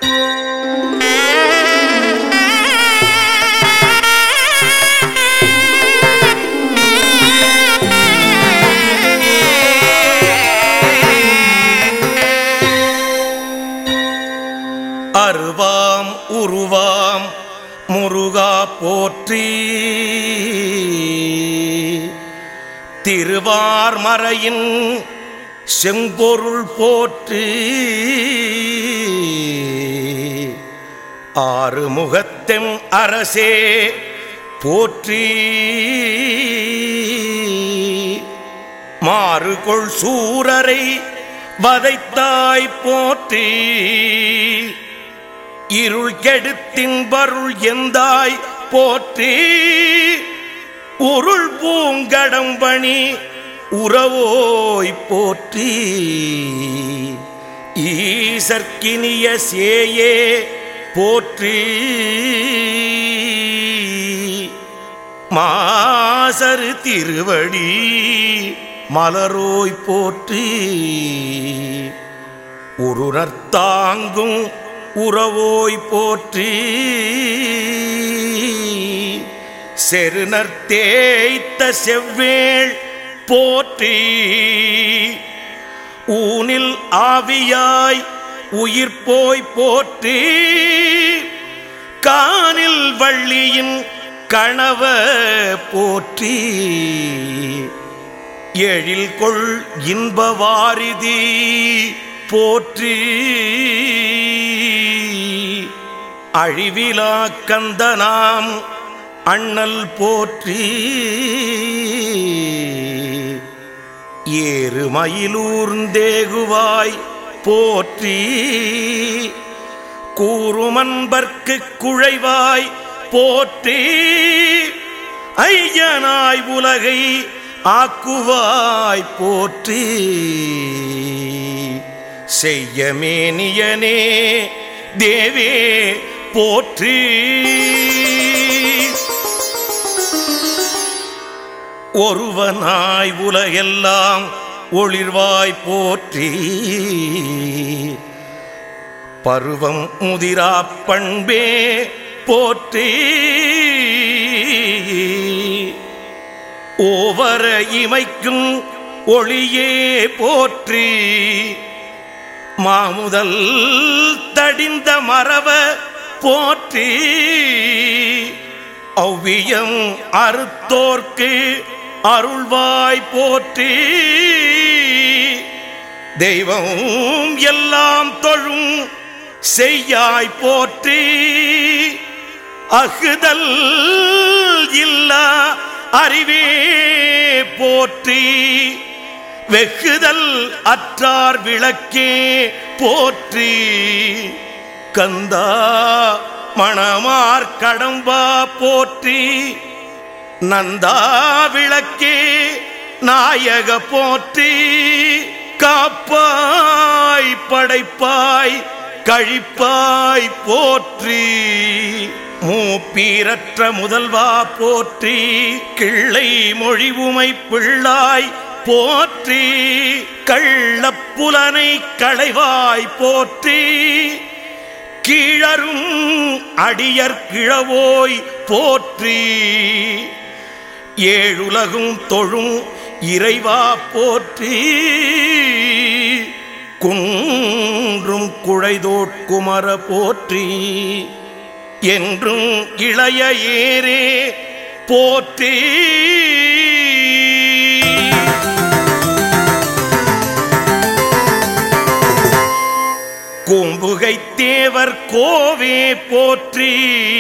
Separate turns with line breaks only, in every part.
அருவாம் உருவாம் முருகா போற்றி திருவார்மறையின் செம்பொருள் போற்றி ஆறுமுகத்தெம் அரசே போற்றி மாறுகொள் சூரரை வதைத்தாய் போற்றி இருள் கெடுத்தின் பருள் எந்தாய் போற்றி உருள் பூங்கடம்பணி உறவோய் போற்றி ஈசற்கினிய சேயே போற்றி மாசரு திருவடி மலரோய் போற்றி உருணர்த்தாங்கும் உறவோய் போற்றி செருணர் தேய்த்த செவ்வேள் போற்றி ஊனில் ஆவியாய் உயிர் போய் போற்றி கானில் வள்ளியின் கணவ போற்றி எழில் கொள் இன்ப வாரிதி போற்றி அழிவிலா கந்தனாம் அண்ணல் போற்றி ஏறு மயிலூர்ந்தேகுவாய் போற்றி கூறுமன்பர்க்கு குழைவாய் போற்றி ஐயனாய் உலகை ஆக்குவாய் போற்றி செய்யமேனியனே தேவே போற்றி ஒருவனாய் உலகெல்லாம் ஒளிர்வாய் போற்றி பருவம் முதிரா பண்பே போற்றி ஓவர இமைக்கும் ஒளியே போற்றி மாமுதல் தடிந்த மரவ போற்றி ஔவியம் அறுத்தோர்க்கு அருள்வாய் போற்றி தெய்வம் எல்லாம் தொழும் செய்யாய் போற்றி அகுதல் இல்லா அறிவே போற்றி வெகுதல் அற்றார் விளக்கே போற்றி கந்தா மணமார் கடம்பா போற்றி நந்தா விளக்கே நாயக போற்றி காப்பாய் படைப்பாய் கழிப்பாய் போற்றி மூப்பீரற்ற முதல்வா போற்றி கிள்ளை மொழிவுமை பிள்ளாய் போற்றி கள்ளப்புலனை களைவாய் போற்றி கீழரும் அடியற் கிழவோய் போற்றி ஏழுலகும் தொழும் இறைவா போற்றி குன்றும் குழைதோட்குமர போற்றி என்றும் இளைய ஏரே போற்றி கூம்புகை தேவர் கோவே போற்றி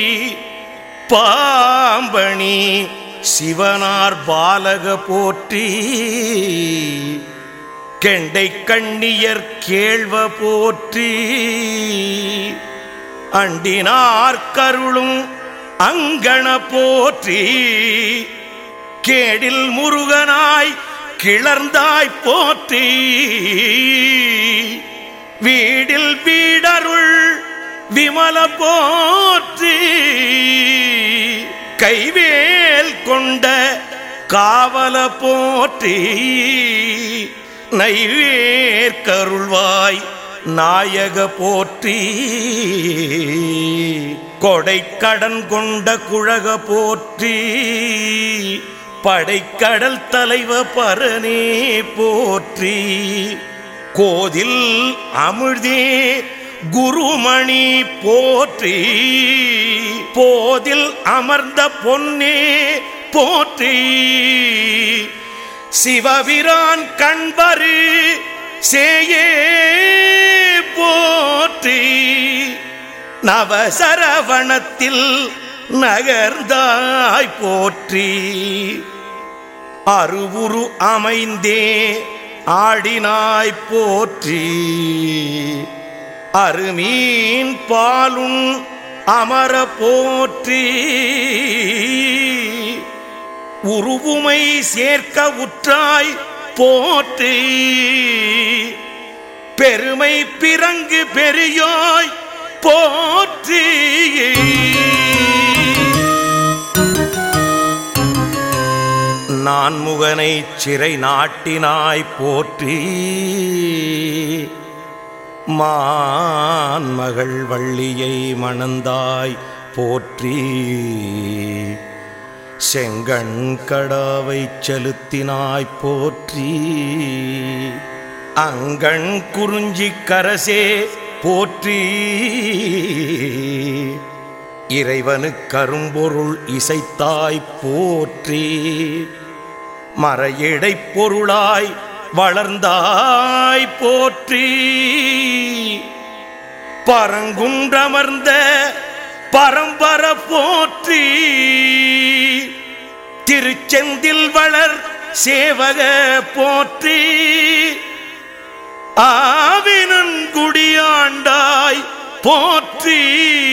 பாம்பணி சிவனார் பாலக போற்றி கெண்டை கண்ணியர் கேள்வ போற்றி அண்டினார் கருளும் அங்கண போற்றி கேடில் முருகனாய் கிளர்ந்தாய் போற்றி வீடில் வீடருள் விமல போற்றி கைவேல் கொண்ட காவல போற்றி நைவேற்கருள்வாய் நாயக போற்றி கொடைக்கடன் கொண்ட குழக போற்றி படைக்கடல் தலைவ பரனே போற்றி கோதில் அமிழ்தே குருமணி போற்றி போதில் அமர்ந்த பொன்னே போற்றி சிவபிரான் கண்பரு சேயே போற்றி நவசரவணத்தில் நகர்ந்தாய் போற்றி அருவுரு அமைந்தே ஆடினாய் போற்றி அருமீன் பாலுன் அமர போற்றி உருவுமை சேர்க்க உற்றாய் போற்றி பெருமை பிறங்கு பெரியோய் போற்றி நான் முகனை சிறை நாட்டினாய் போற்றி மான் மகள் வள்ளியை மணந்தாய் போற்றி செங்கண் கடாவை செலுத்தினாய் போற்றி அங்கண் குறிஞ்சி கரசே போற்றி இறைவனு கரும்பொருள் இசைத்தாய் போற்றி மறையடை பொருளாய் வளர்ந்தாய் போற்றி பரங்குன்றமர்ந்த பரம்பர போற்றி திருச்செந்தில் வளர் சேவக போற்றி ஆவினன்குடியாண்டாய் போற்றி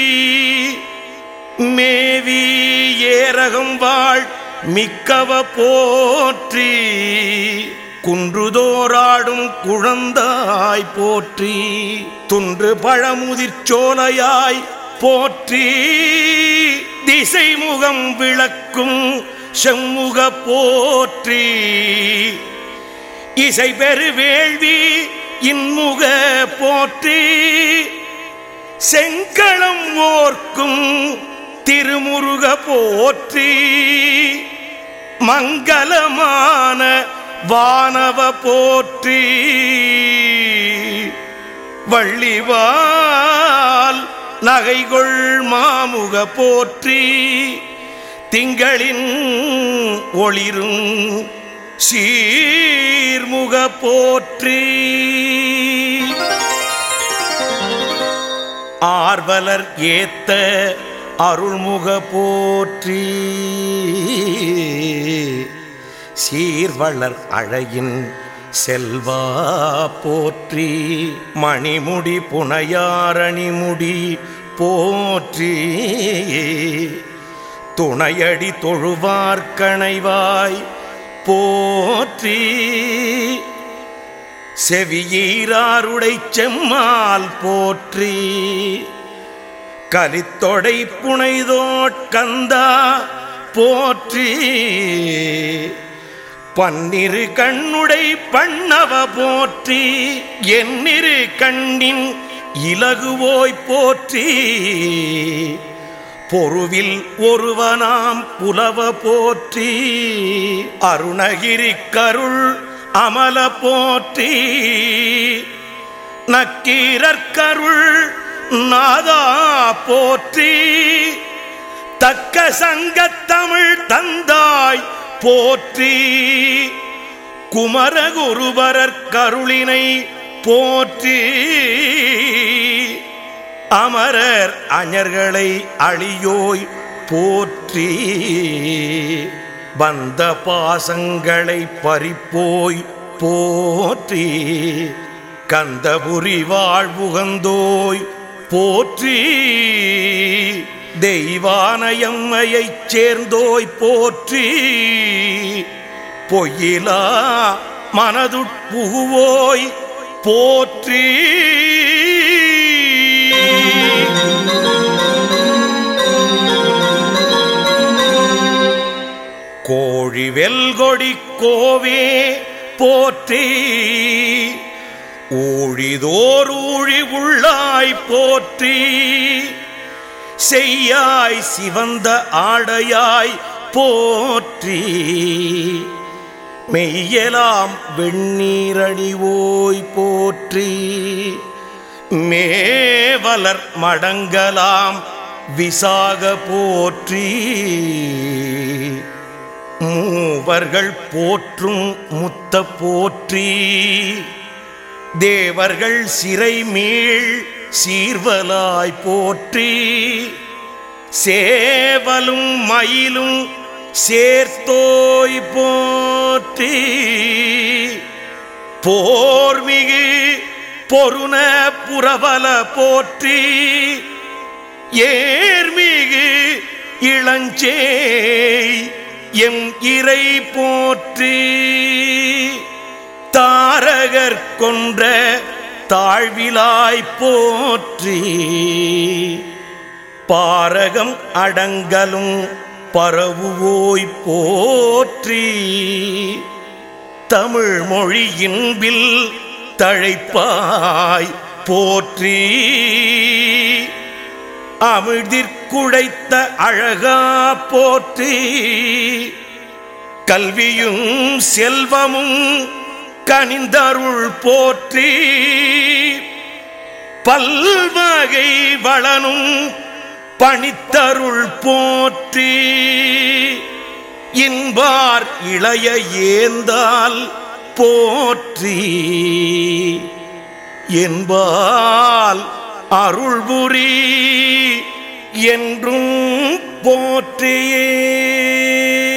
மேவி ஏரகம் வாழ் மிக்கவ போற்றி குன்றுதோராடும் குழந்தாய் போற்றி துன்று பழமுதிர்ச்சோலையாய் போற்றி திசை முகம் விளக்கும் செம்முக போற்றி இசை பெரு வேள்வி இன்முக போற்றி செங்களம் ஓர்க்கும் திருமுருக போற்றி மங்களமான வானவ போற்றி வள்ளிவால் நகைகொள் மாமுக போற்றி திங்களின் ஒளிரும் சீர்முக போற்றி ஆர்வலர் ஏத்த அருள்முக போற்றி சீர்வளர் அழகின் செல்வா போற்றி மணிமுடி புனையாரணிமுடி போற்றி துணையடி தொழுவார்கணைவாய் போற்றி செவியீராருடை செம்மால் போற்றி கலித்தொடை புனைதோட்கந்தா போற்றி பன்னிரு கண்ணுடை பண்ணவ போற்றி என்னிரு கண்ணின் இலகுவோய் போற்றி பொருவில் ஒருவனாம் புலவ போற்றி அருணகிரி கருள் அமல போற்றி நக்கீரற்கருள் நாதா போற்றி தக்க சங்கத்தமிழ் தந்தாய் போற்றி குமரகுருபரர் கருளினை போற்றி அமரர் அஞர்களை அழியோய் போற்றி வந்த பாசங்களை பறிப்போய் போற்றி கந்தபுரி வாழ்வுகந்தோய் போற்றி தெய்வானயம்மையைச் சேர்ந்தோய் போற்றி பொய்யிலா மனதுட்புகுவோய் போற்றி கோழி வெல்கொடி கோவே போற்றி ஊழிதோர் ஊழி உள்ளாய் போற்றி செய்யாய் சிவந்த ஆடையாய் போற்றி மெய்யலாம் வெண்ணீரணிவோய் போற்றி மேவலர் மடங்கலாம் விசாக போற்றி மூவர்கள் போற்றும் முத்த போற்றி தேவர்கள் சிறை மீள் சீர்வலாய் போற்றி சேவலும் மயிலும் சேர்த்தோய் போற்றி போர்மிகு பொருண புறவல போற்றி ஏர்மிகு இளஞ்சேய் எம் இறை போற்றி தாரகர் கொன்ற தாழ்விலாய் போற்றி பாரகம் அடங்கலும் பரவுவோய் போற்றி தமிழ் மொழியின்பில் தழைப்பாய் போற்றி அமிழ்திற்குழைத்த அழகா போற்றி கல்வியும் செல்வமும் கனிந்தருள் போற்றி பல்வகை வளனும் பணித்தருள் போற்றி இன்பார் இளைய ஏந்தால் போற்றி என்பால் அருள்புரி என்றும் போற்றியே